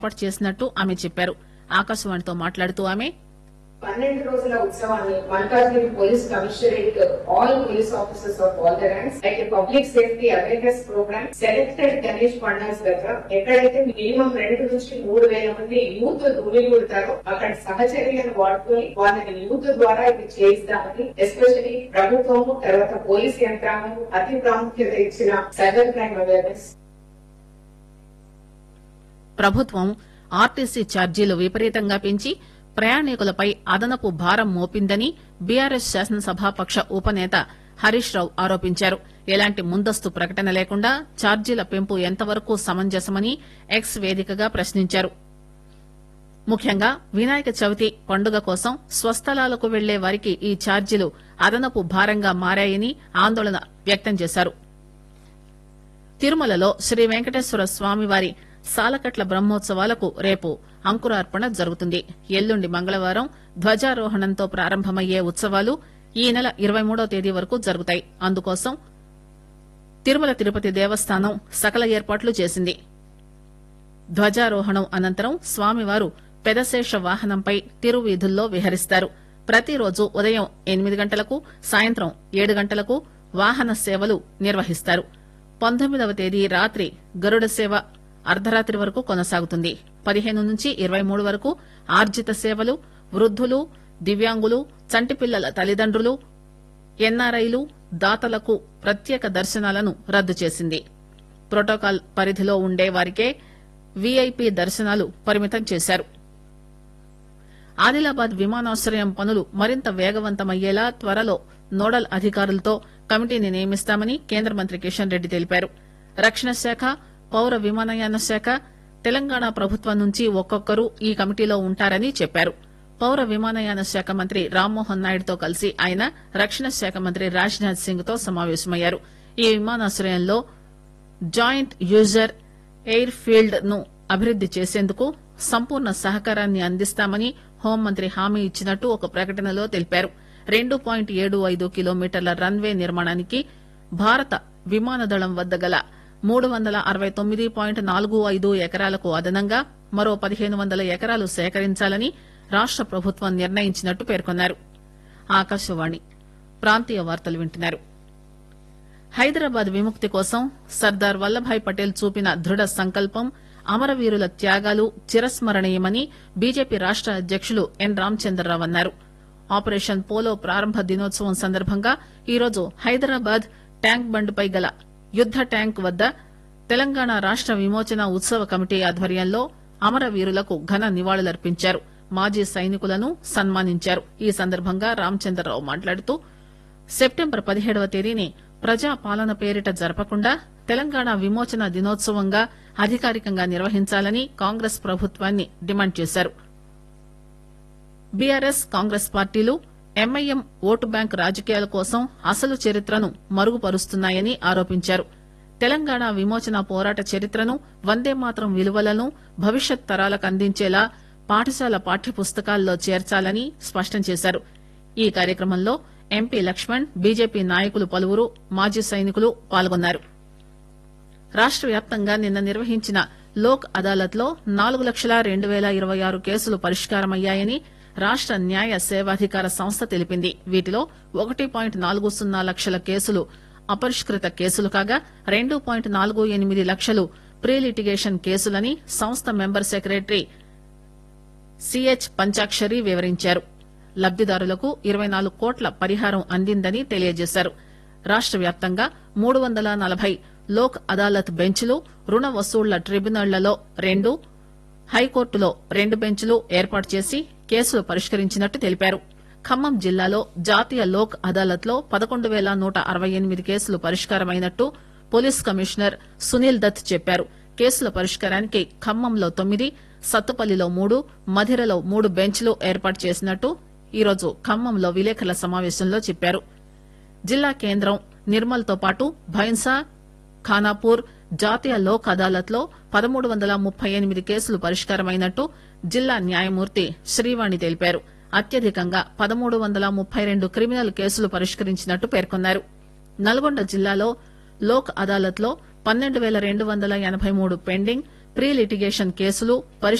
ఏర్పాటు చేసినట్టు ఆమె చెప్పారు ఆకాశవాణితో మాట్లాడుతూ ఆమె పన్నెండు రోజుల ఉత్సవాన్ని Malkajgiri police commissionerate all police officers of all the ranks like public safety awareness programme selected Ganesh pandals దగ్గర ఎక్కడైతే మినిమం రెండు నుంచి మూడు వేల మంది యూత్ గుమిగూడతారో అక్కడ సహచర్యలను వాడుకొని వాళ్ళని యూత్ ద్వారా ఇది చేయిస్తామని ఎస్పెషలీ ప్రభుత్వము తర్వాత పోలీస్ యంత్రాంగం అతి ప్రాముఖ్యత ఇచ్చిన సైబర్ క్రైమ్ అవేర్నెస్ ప్రభుత్వం ఆర్టీసీ ఛార్జీలు విపరీతంగా పెంచి ప్రయాణికులపై అదనపు భారం మోపిందని బీఆర్ఎస్ శాసనసభాపక్ష ఉపనేత హరీష్ రావు ఆరోపించారు ఎలాంటి ముందస్తు ప్రకటన లేకుండా ఛార్జీల పెంపు ఎంతవరకు సమంజసమని ఎక్స్ వేదికగా ప్రశ్నించారు ముఖ్యంగా వినాయక చవితి పండుగ కోసం స్వస్థలాలకు వెళ్లే వారికి ఈ ఛార్జీలు అదనపు భారంగా మారాయని ఆందోళన వ్యక్తం చేశారు తిరుమలలో శ్రీ వెంకటేశ్వర స్వామివారి సాలకట్ల బ్రహ్మోత్సవాలకు రేపు అంకురార్పణ జరుగుతుంది ఎల్లుండి మంగళవారం ధ్వజారోహణంతో ప్రారంభమయ్యే ఉత్సవాలు ఈ నెల ఇరవై మూడో తేదీ వరకు జరుగుతాయి అందుకోసం తిరుమల తిరుపతి దేవస్థానం సకల ఏర్పాట్లు చేసింది ధ్వజారోహణం అనంతరం స్వామివారు పెదశేష వాహనంపై తిరువీధుల్లో విహరిస్తారు ప్రతిరోజు ఉదయం ఎనిమిది గంటలకు సాయంత్రం ఏడు గంటలకు వాహన సేవలు నిర్వహిస్తారు పంతొమ్మిదవ తేదీ రాత్రి గరుడ సేవ అర్ధరాత్రి వరకు కొనసాగుతుంది పదిహేను నుంచి ఇరవై మూడు వరకు ఆర్జిత సేవలు వృద్దులు దివ్యాంగులు చంటిపిల్లల తల్లిదండ్రులు ఎన్ఆర్ఐలు దాతలకు ప్రత్యేక దర్శనాలను రద్దు చేసింది ప్రోటోకాల్ పరిధిలో ఉండే వారికే వీఐపీ దర్శనాలు పరిమితం చేశారు ఆదిలాబాద్ విమానాశ్రయం పనులు మరింత వేగవంతమయ్యేలా త్వరలో నోడల్ అధికారులతో కమిటీని నియమిస్తామని కేంద్ర మంత్రి కిషన్ రెడ్డి తెలిపారు రక్షణ శాఖ పౌర విమానయాన శాఖ తెలంగాణ ప్రభుత్వం నుంచి ఒక్కొక్కరు ఈ కమిటీలో ఉంటారని చెప్పారు పౌర విమానయాన శాఖ మంత్రి రామ్మోహన్ నాయుడుతో కలిసి ఆయన రక్షణ శాఖ మంత్రి రాజ్నాథ్ సింగ్ తో సమావేశమయ్యారు ఈ విమానాశ్రయంలో జాయింట్ యూజర్ ఎయిర్ ఫీల్డ్ ను అభివృద్ది చేసేందుకు సంపూర్ణ సహకారాన్ని అందిస్తామని హోంమంత్రి హామీ ఇచ్చినట్టు ఒక ప్రకటనలో తెలిపారు రెండు పాయింట్ ఏడు ఐదు కిలోమీటర్ల రన్వే నిర్మాణానికి భారత విమానదళం వద్ద గల మూడు వందల అరవై తొమ్మిది పాయింట్ నాలుగు ఐదు ఎకరాలకు అదనంగా మరో పదిహేను వందల ఎకరాలు సేకరించాలని రాష్ట ప్రభుత్వం నిర్ణయించినట్టు పేర్కొన్నారు ఆకాశవాణి ప్రాంతీయ వార్తలు వింటున్నారు హైదరాబాద్ విముక్తి కోసం సర్దార్ వల్లభాయ్ పటేల్ చూపిన దృఢ సంకల్పం అమరవీరుల త్యాగాలు చిరస్మరణీయమని బీజేపీ రాష్ట అధ్యకులు ఎన్ రామచంద్రరావు అన్నారు ఆపరేషన్ పోలో ప్రారంభ దినోత్సవం సందర్భంగా ఈరోజు హైదరాబాద్ ట్యాంక్ బండ్పై గల యుద్ద ట్యాంక్ వద్ద తెలంగాణ రాష్ట విమోచన ఉత్సవ కమిటీ ఆధ్వర్యంలో అమరవీరులకు ఘన నివాళులర్పించారు మాజీ సైనికులను సన్మానించారు ఈ సందర్భంగా రామచంద్రరావు మాట్లాడుతూ సెప్టెంబర్ పదిహేడవ తేదీని ప్రజా పాలన పేరిట జరపకుండా తెలంగాణ విమోచన దినోత్సవంగా అధికారికంగా నిర్వహించాలని కాంగ్రెస్ ప్రభుత్వాన్ని డిమాండ్ చేశారు బీఆర్ఎస్ కాంగ్రెస్ పార్టీలు ఎంఐఎం ఓటు బ్యాంక్ రాజకీయాల కోసం అసలు చరిత్రను మరుగుపరుస్తున్నాయని ఆరోపించారు తెలంగాణ విమోచన పోరాట చరిత్రను వందేమాతరం విలువలను భవిష్యత్ తరాలకు అందించేలా పాఠశాల పాఠ్యపుస్తకాల్లో చేర్చాలని స్పష్టం చేశారు ఈ కార్యక్రమంలో ఎంపీ లక్ష్మణ్ బీజేపీ నాయకులు పలువురు మాజీ సైనికులు పాల్గొన్నారు రాష్ట వ్యాప్తంగా నిన్న నిర్వహించిన లోక్ అదాలత్ లో నాలుగు లక్షల రెండు పేల ఇరవై ఆరు కేసులు పరిష్కారమయ్యాయని రాష్ట న్యాయ సేవాధికార సంస్థ తెలిపింది వీటిలో ఒకటి పాయింట్ నాలుగు సున్నా లక్షల కేసులు అపరిష్కృత కేసులు కాగా రెండు పాయింట్ నాలుగు ఎనిమిది లక్షలు ప్రీ లిటిగేషన్ కేసులని సంస్థ మెంబర్ సెక్రటరీ సిహెచ్ పంచాక్షరి వివరించారు లబ్దిదారులకు ఇరవై నాలుగు కోట్ల పరిహారం అందిందని తెలియజేశారు రాష్ట వ్యాప్తంగా మూడు వందల నలభై లోక్ అదాలత్ బెంచ్లు రుణ వసూళ్ల ట్రిబ్యునళ్లలో రెండు హైకోర్టులో రెండు బెంచ్లు ఏర్పాటు చేసి కేసులు పరిష్కరించినట్టు తెలిపారు ఖమ్మం జిల్లాలో జాతీయ లోక్ అదాలత్ లో పదకొండు పేల నూట అరవై ఎనిమిది కేసులు పరిష్కారమైనట్టు పోలీస్ కమిషనర్ సునీల్ దత్ చెప్పారు కేసుల పరిష్కారానికి ఖమ్మంలో తొమ్మిది సత్తుపల్లిలో మూడు మధిరలో మూడు బెంచ్లు ఏర్పాటు చేసినట్టు ఈరోజు ఖమ్మంలో విలేకరుల సమావేశంలో చెప్పారు జిల్లా కేంద్రం నిర్మల్ తో పాటు భైన్సా ఖానాపూర్ జాతీయ లోక్ అదాలత్ లో పదమూడు వందల ముప్పై ఎనిమిది కేసులు పరిష్కారమైనట్టు జిల్లా న్యాయమూర్తి శ్రీవాణి తెలిపారు అత్యధికంగా పదమూడు వందల ముప్పై రెండు క్రిమినల్ కేసులు పరిష్కరించినట్టు పేర్కొన్నారు నల్గొండ జిల్లాలో లోక్ అదాలత్ లో పన్నెండు పేల రెండు వందల ఎనబై మూడు పెండింగ్ ప్రీ లిటిగేషన్ కేసులు